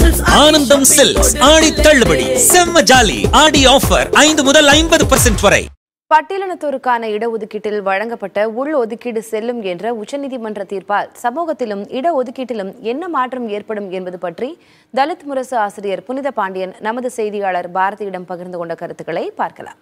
ஆனந்தம் சில்க்ஸ் ஆடி தள்ளுபடி செம்ம ஜாலி ஆடி ஆஃபர் ஐந்து முதல் ஐம்பது பர்சன்ட் வரை பட்டியலினத்தோருக்கான இடஒதுக்கீட்டில் வழங்கப்பட்ட உள் ஒதுக்கீடு செல்லும் என்ற உச்சநீதிமன்ற தீர்ப்பால் சமூகத்திலும் இடஒதுக்கீட்டிலும் என்ன மாற்றம் ஏற்படும் என்பது பற்றி தலித் முரசு ஆசிரியர் புனித பாண்டியன் நமது செய்தியாளர் பாரதியிடம் பகிர்ந்து கொண்ட கருத்துக்களை பார்க்கலாம்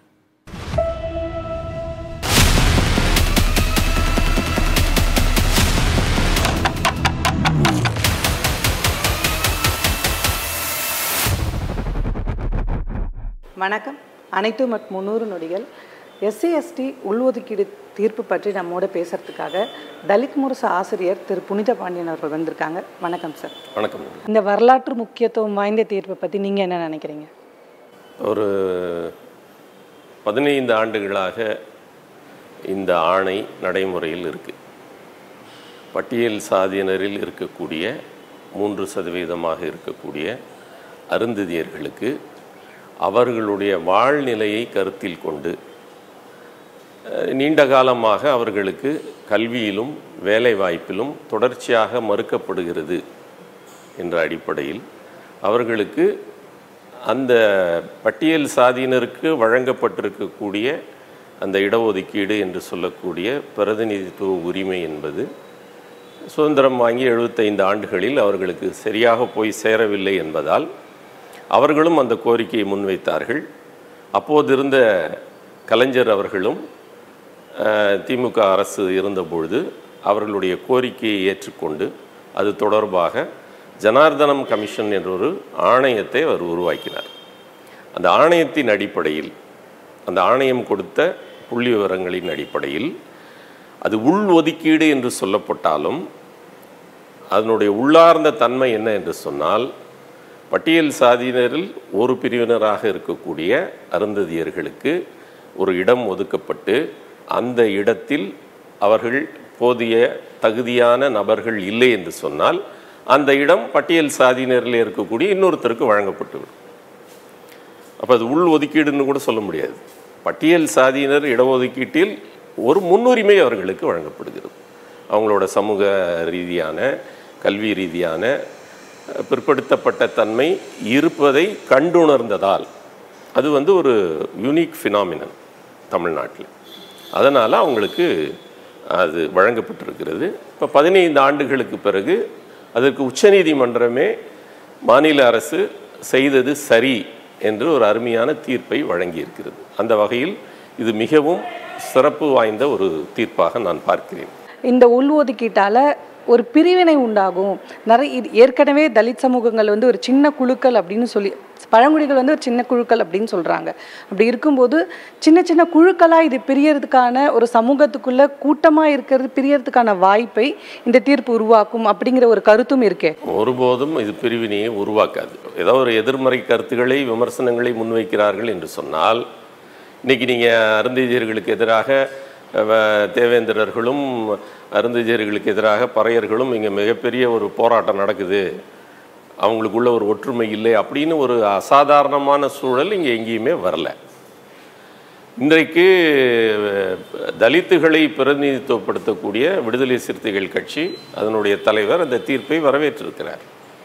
வணக்கம் அனைத்து மற்றும் முந்நூறு நொடிகள் எஸ்சி எஸ்டி உள்ஒதுக்கீடு தீர்ப்பு பற்றி நம்மோட பேசுறதுக்காக தலித் முரசு ஆசிரியர் திரு புனித பாண்டியன் அவர்கள் வந்திருக்காங்க வணக்கம் சார் வணக்கம் இந்த வரலாற்று முக்கியத்துவம் வாய்ந்த தீர்ப்பை பற்றி நீங்கள் என்ன நினைக்கிறீங்க ஒரு பதினைந்து ஆண்டுகளாக இந்த ஆணை நடைமுறையில் இருக்கு பட்டியல் சாதியினரில் இருக்கக்கூடிய மூன்று சதவீதமாக இருக்கக்கூடிய அருந்ததியர்களுக்கு அவர்களுடைய வாழ்நிலையை கருத்தில் கொண்டு அஹ், நீண்ட காலமாக அவர்களுக்கு கல்வியிலும் வேலைவாய்ப்பிலும் தொடர்ச்சியாக மறுக்கப்படுகிறது என்ற அடிப்படையில் அவர்களுக்கு அந்த பட்டியல் சாதியினருக்கு வழங்கப்பட்டிருக்கக்கூடிய அந்த இடஒதுக்கீடு என்று சொல்லக்கூடிய பிரதிநிதித்துவ உரிமை என்பது சுதந்திரம் வாங்கி எழுபத்தைந்து ஆண்டுகளில் அவர்களுக்கு சரியாக போய் சேரவில்லை என்பதால் அவர்களும் அந்த கோரிக்கையை முன்வைத்தார்கள் அப்போது இருந்த கலைஞர் அவர்களும் அஹ், திமுக அரசு இருந்தபொழுது அவர்களுடைய கோரிக்கையை ஏற்றுக்கொண்டு அது தொடர்பாக ஜனார்தனம் கமிஷன் என்ற ஒரு ஆணையத்தை அவர் உருவாக்கினார் அந்த ஆணையத்தின் அடிப்படையில் அந்த ஆணையம் கொடுத்த புள்ளி விவரங்களின் அடிப்படையில் அது உள் ஒதுக்கீடு என்று சொல்லப்பட்டாலும் அதனுடைய உள்ளார்ந்த தன்மை என்ன என்று சொன்னால் பட்டியல் சாதியினரில் ஒரு பிரிவினராக இருக்கக்கூடிய அருந்ததியர்களுக்கு ஒரு இடம் ஒதுக்கப்பட்டு அந்த இடத்தில் அவர்கள் போதிய தகுதியான நபர்கள் இல்லை என்று சொன்னால் அந்த இடம் பட்டியல் சாதியினரில் இருக்கக்கூடிய இன்னொருத்தருக்கு வழங்கப்பட்டுவிடும் அப்போ அது உள் ஒதுக்கீடுன்னு கூட சொல்ல முடியாது பட்டியல் சாதியினர் இடஒதுக்கீட்டில் ஒரு முன்னுரிமை அவர்களுக்கு வழங்கப்படுகிறது அவங்களோட சமூக ரீதியான கல்வி ரீதியான அஹ், பிற்படுத்தப்பட்ட தன்மை இருப்பதை கண்டுணர்ந்ததால் அது வந்து ஒரு யூனிக் ஃபினாமினன் தமிழ்நாட்டில் அதனால் அவங்களுக்கு அது வழங்கப்பட்டிருக்கிறது இப்போ பதினைந்து ஆண்டுகளுக்கு பிறகு அதற்கு உச்சநீதிமன்றமே மாநில அரசு செய்தது சரி என்று ஒரு அருமையான தீர்ப்பை வழங்கியிருக்கிறது அந்த வகையில் இது மிகவும் சிறப்பு வாய்ந்த ஒரு தீர்ப்பாக நான் பார்க்கிறேன் இந்த உள் ஒதுக்கீட்டால் ஒரு பிரிவினை உண்டாகும் நிறைய இது ஏற்கனவே தலித் சமூகங்கள் வந்து ஒரு சின்ன குழுக்கள் அப்படின்னு சொல்லி பழங்குடிகள் வந்து ஒரு சின்ன குழுக்கள் அப்படின்னு சொல்கிறாங்க அப்படி இருக்கும்போது சின்ன சின்ன குழுக்களாக இது பிரியறதுக்கான ஒரு சமூகத்துக்குள்ள கூட்டமாக இருக்கிறது பிரியறதுக்கான வாய்ப்பை இந்த தீர்ப்பு உருவாக்கும் அப்படிங்கிற ஒரு கருத்தும் இருக்கே ஒருபோதும் இது பிரிவினையை உருவாக்காது ஏதோ ஒரு எதிர்மறை கருத்துக்களை விமர்சனங்களை முன்வைக்கிறார்கள் என்று சொன்னால் இன்னைக்கு நீங்கள் அருந்ததியர்களுக்கு எதிராக அஹ், தேவேந்திரர்களும் அருந்ததியர்களுக்கு எதிராக பறையர்களும் இங்கே மிகப்பெரிய ஒரு போராட்டம் நடக்குது அவங்களுக்குள்ள ஒரு ஒற்றுமை இல்லை அப்படின்னு ஒரு அசாதாரணமான சூழல் இங்கே எங்கேயுமே வரல இன்றைக்கு அஹ், தலித்துகளை பிரதிநிதித்துவப்படுத்தக்கூடிய விடுதலை சிறுத்தைகள் கட்சி அதனுடைய தலைவர் அந்த தீர்ப்பை வரவேற்றிருக்கிறார்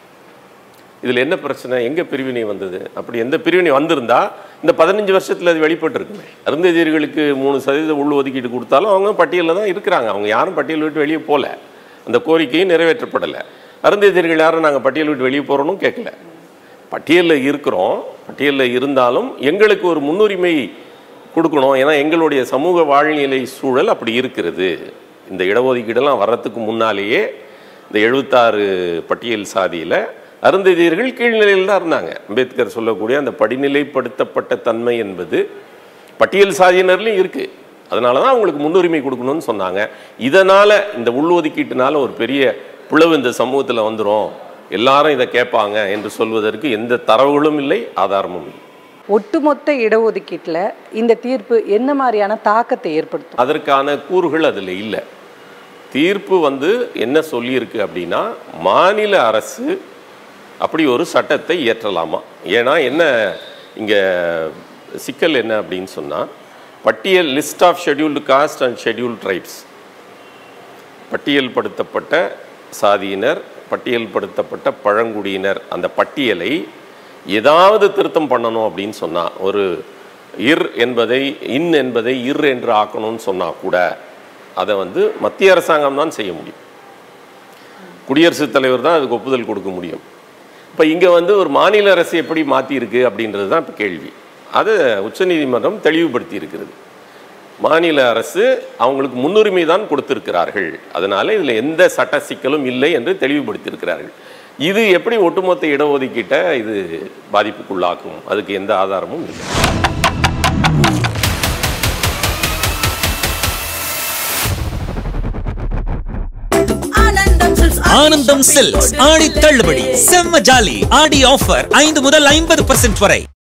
இதில் என்ன பிரச்சனை எங்கே பிரிவினை வந்தது அப்படி எந்த பிரிவினை வந்திருந்தா இந்த பதினஞ்சு வருஷத்தில் அது வெளிப்பட்டிருக்குமே அருந்ததியர்களுக்கு மூணு சதவீத உள் ஒதுக்கீடு கொடுத்தாலும் அவங்க பட்டியலில் தான் இருக்கிறாங்க அவங்க யாரும் பட்டியல் விட்டு வெளியே போகல அந்த கோரிக்கையும் நிறைவேற்றப்படலை அருந்ததியர்கள் யாரும் நாங்கள் பட்டியல் விட்டு வெளியே போகிறோன்னு கேட்கல பட்டியலில் இருக்கிறோம் பட்டியலில் இருந்தாலும் எங்களுக்கு ஒரு முன்னுரிமை கொடுக்கணும் ஏன்னா எங்களுடைய சமூக வாழ்நிலை சூழல் அப்படி இருக்கிறது இந்த இடஒதுக்கீடெல்லாம் வர்றதுக்கு முன்னாலேயே இந்த எழுபத்தாறு பட்டியல் சாதியில் அருந்ததியர்கள் கீழ்நிலையில் தான் இருந்தாங்க அம்பேத்கர் சொல்லக்கூடிய அந்த படிநிலைப்படுத்தப்பட்ட தன்மை என்பது பட்டியல் சாதியினர்லையும் இருக்குது அதனால தான் அவங்களுக்கு முன்னுரிமை கொடுக்கணும்னு சொன்னாங்க இதனால் இந்த உள்ஒதுக்கீட்டுனால ஒரு பெரிய பிளவு இந்த சமூகத்தில் வந்துடும் எல்லாரும் இதை கேட்பாங்க என்று சொல்வதற்கு எந்த தரவுகளும் இல்லை ஆதாரமும் இல்லை ஒட்டுமொத்த இடஒதுக்கீட்டில் இந்த தீர்ப்பு என்ன மாதிரியான தாக்கத்தை ஏற்படுத்தும் அதற்கான கூறுகள் அதில் இல்லை தீர்ப்பு வந்து என்ன சொல்லியிருக்கு அப்படின்னா மாநில அரசு அப்படி ஒரு சட்டத்தை இயற்றலாமா ஏன்னா என்ன இங்கே சிக்கல் என்ன அப்படின்னு சொன்னால் பட்டியல் list of scheduled caste and scheduled tribes பட்டியல்படுத்தப்பட்ட சாதியினர் பட்டியல்படுத்தப்பட்ட பழங்குடியினர் அந்த பட்டியலை ஏதாவது திருத்தம் பண்ணணும் அப்படின்னு சொன்னா ஒரு இர் என்பதை இன் என்பதை இர் என்று ஆக்கணும்னு சொன்னா கூட அதை வந்து மத்திய அரசாங்கம் தான் செய்ய முடியும் குடியரசுத் தலைவர் தான் அதுக்கு ஒப்புதல் கொடுக்க முடியும் இப்போ இங்கே வந்து ஒரு மாநில அரசு எப்படி மாற்றியிருக்கு அப்படின்றது தான் இப்போ கேள்வி அதை உச்சநீதிமன்றம் தெளிவுபடுத்தி இருக்கிறது மாநில அரசு அவங்களுக்கு முன்னுரிமை தான் கொடுத்திருக்கிறார்கள் அதனால இதில் எந்த சட்ட சிக்கலும் இல்லை என்று தெளிவுபடுத்தியிருக்கிறார்கள் இது எப்படி ஒட்டுமொத்த இடஒதுக்கீட்டை இது பாதிப்புக்குள்ளாக்கும் அதுக்கு எந்த ஆதாரமும் இல்லை ஆனந்தம் சில்க்ஸ் ஆனந்தம் சில்க்ஸ் ஆடி தள்ளுபடி செம்ம ஜாலி ஆடி ஆஃபர் ஐந்து முதல் ஐம்பது பர்சன்ட் வரை